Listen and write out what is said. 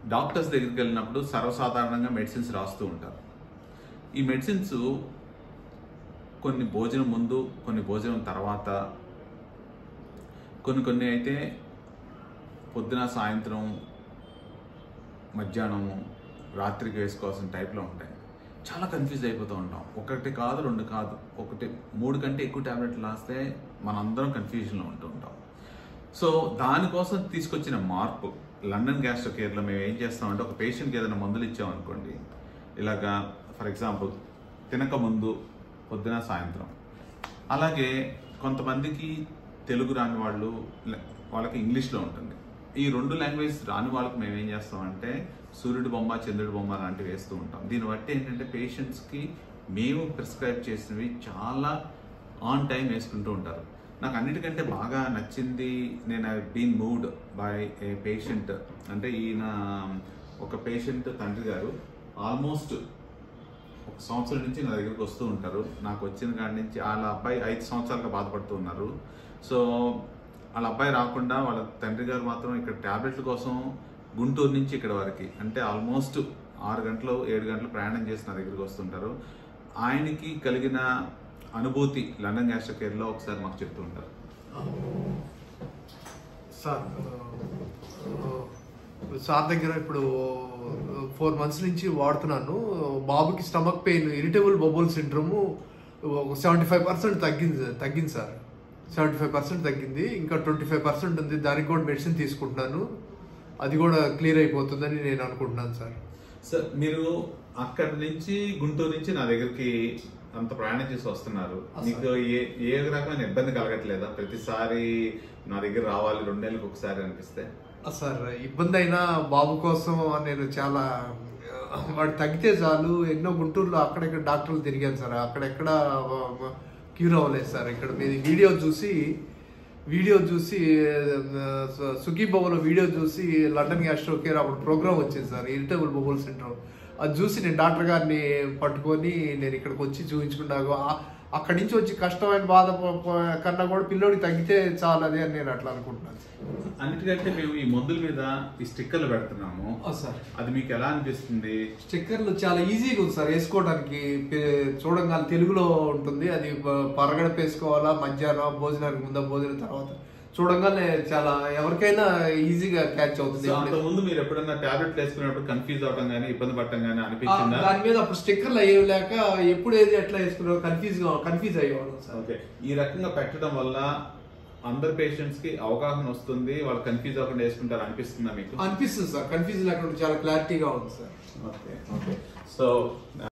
Doctors దగ్గరికి వెళ్ళినప్పుడు సర్వసాధారణంగా మెడిసిన్స్ రాస్తూ ఉంటారు ఈ మెడిసిన్స్ కొన్ని భోజనం ముందు కొన్ని భోజనం తర్వాత కొన్ని కొన్ని అయితే పొద్దున సాయంత్రం మధ్యాహ్నము రాత్రికి వేసుకోవాల్సిన టైప్లో ఉంటాయి చాలా కన్ఫ్యూజ్ అయిపోతూ ఉంటాం ఒకటి కాదు రెండు కాదు ఒకటి మూడు కంటే ఎక్కువ ట్యాబ్లెట్లు రాస్తే మనందరం కన్ఫ్యూజన్లో ఉంటూ ఉంటాం సో దానికోసం తీసుకొచ్చిన మార్పు లండన్ గ్యాస్ట్రో కేర్లో మేము ఏం చేస్తామంటే ఒక పేషెంట్కి ఏదైనా మందులు ఇచ్చామనుకోండి ఇలాగా ఫర్ ఎగ్జాంపుల్ తినక ముందు పొద్దున సాయంత్రం అలాగే కొంతమందికి తెలుగు రాని వాళ్ళు లే- వాళ్ళకి ఇంగ్లీష్లో ఉంటుంది ఈ రెండు లాంగ్వేజ్ రాని వాళ్ళకి మేము ఏం చేస్తామంటే సూర్యుడి బొమ్మ చంద్రుడి బొమ్మ లాంటివి వేస్తూ ఉంటాం దీన్ని బట్టి ఏంటంటే పేషెంట్స్కి మేము ప్రిస్క్రైబ్ చేసినవి చాలా ఆన్ టైం వేసుకుంటూ ఉంటారు నాకు అన్నిటికంటే బాగా నచ్చింది నేను I been moved by a patient అంటే ఈయన ఒక పేషెంట్ తండ్రి గారు ఆల్మోస్ట్ ఒక సంవత్సరం నుంచి నా దగ్గరికి వస్తూ ఉంటారు నాకు వచ్చిన కాడి నుంచి వాళ్ళ అబ్బాయి ఐదు సంవత్సరాలుగా బాధపడుతూ ఉన్నారు సో వాళ్ళ అబ్బాయి రాకుండా వాళ్ళ తండ్రి గారు మాత్రం ఇక్కడ ట్యాబ్లెట్ల కోసం గుంటూరు నుంచి ఇక్కడ వరకు అంటే ఆల్మోస్ట్ ఆరు గంటలు ఏడు గంటలు ప్రయాణం చేసి నా దగ్గరికి వస్తుంటారు ఆయనకి కలిగిన అనుభూతి లండన్ గ్యాస్ట్రో కేర్లో ఒకసారి మాకు చెప్తూ ఉంటారు సార్ ఆ, సార్ దగ్గర ఇప్పుడు ఫోర్ మంత్స్ నుంచి వాడుతున్నాను బాబుకి stomach pain irritable bowel syndrome ఒక సెవెంటీ ఫైవ్ పర్సెంట్ తగ్గింది తగ్గింది సార్ సెవెంటీ ఫైవ్ పర్సెంట్ తగ్గింది ఇంకా ట్వంటీ ఫైవ్ పర్సెంట్ ఉంది దానికి కూడా మెడిసిన్ తీసుకుంటున్నాను అది కూడా క్లియర్ అయిపోతుందని నేను అనుకుంటున్నాను సార్ సార్ మీరు అక్కడి నుంచి గుంటూరు నుంచి నా దగ్గరికి అంత ప్రయాణం చేసి వస్తున్నారు ఆ, సార్. మీకు ఏ ఏ రకమైన ఇబ్బంది కలగట్లేదా ప్రతిసారి నా దగ్గర రావాలి రెండు నెలలకు ఒకసారి అనిపిస్తే ఆ, సార్ ఇబ్బంది అయినా బాబు కోసం నేను చాలా ఆ, వాడు తగ్గితే చాలు ఎన్నో గుంటూరులో అక్కడెక్కడ డాక్టర్లు తిరిగాను సార్ అక్కడెక్కడ క్యూర్ అవ్వలేదు సార్ ఇక్కడ మీది వీడియో చూసి వీడియో చూసి ఆ, సు- సుఖీ బొమ్మలో వీడియో చూసి లండన్ గ్యాస్ట్రో కేర్ అప్పుడు ప్రోగ్రామ్ వచ్చింది సార్ ఇరిటబుల్ బొబుల్ సిండ్రోమ్ అది చూసి నేను డాక్టర్ గారిని పట్టుకొని నేను ఇక్కడికి వచ్చి చూపించుకున్నాను ఆ- అక్కడి నుంచి వచ్చి కష్టమైన బాధ ప- ప- కన్నా కూడా పిల్లోడికి తగ్గితే చాలు అదే అని నేను అట్లా అనుకుంటున్నాను సార్ అన్నిటికంటే మేము ఈ మందుల మీద ఈ స్టిక్కర్లు పెడుతున్నాము ఆ, సార్ అది మీకు ఎలా అనిపిస్తుంది స్టిక్కర్లు చాలా ఈజీగా ఉంది సార్ వేసుకోవడానికి పే- చూడంగానే తెలుగులో ఉంటుంది అది ప- పరగడపు వేసుకోవాలా మధ్యాహ్నం భోజనానికి ముందా భోజనం తర్వాత చూడంగానే చాలా ఎవరికైనా ఈజీగా క్యాచ్ అవుతుంది సో అంత ముందు మీరు ఎప్పుడన్నా టాబ్లెట్లు వేసుకున్నప్పుడు కన్ఫ్యూజ్ అవడం కానీ ఇబ్బంది పడటం కానీ ఆ, అనిపించిందా దాని మీద అప్పుడు స్టిక్కర్లు అయ్యే లేక ఎప్పుడు ఏది ఎట్లా వేసుకున్నారో కన్ఫ్యూజ్ కన్ఫ్యూజ్ అయ్యేవాళ్ళం సార్ ఓకే ఈ రకంగా పెట్టడం వల్ల అందరు పేషెంట్స్ కి అవగాహన వస్తుంది వాళ్ళు కన్ఫ్యూజ్ అవ్వకుండా వేసుకుంటారు అనిపిస్తుందా మీకు అనిపిస్తుంది సార్ కన్ఫ్యూజ్ లేకుండా చాలా క్లారిటీగా ఉంది సార్ ఓకే ఓకే సో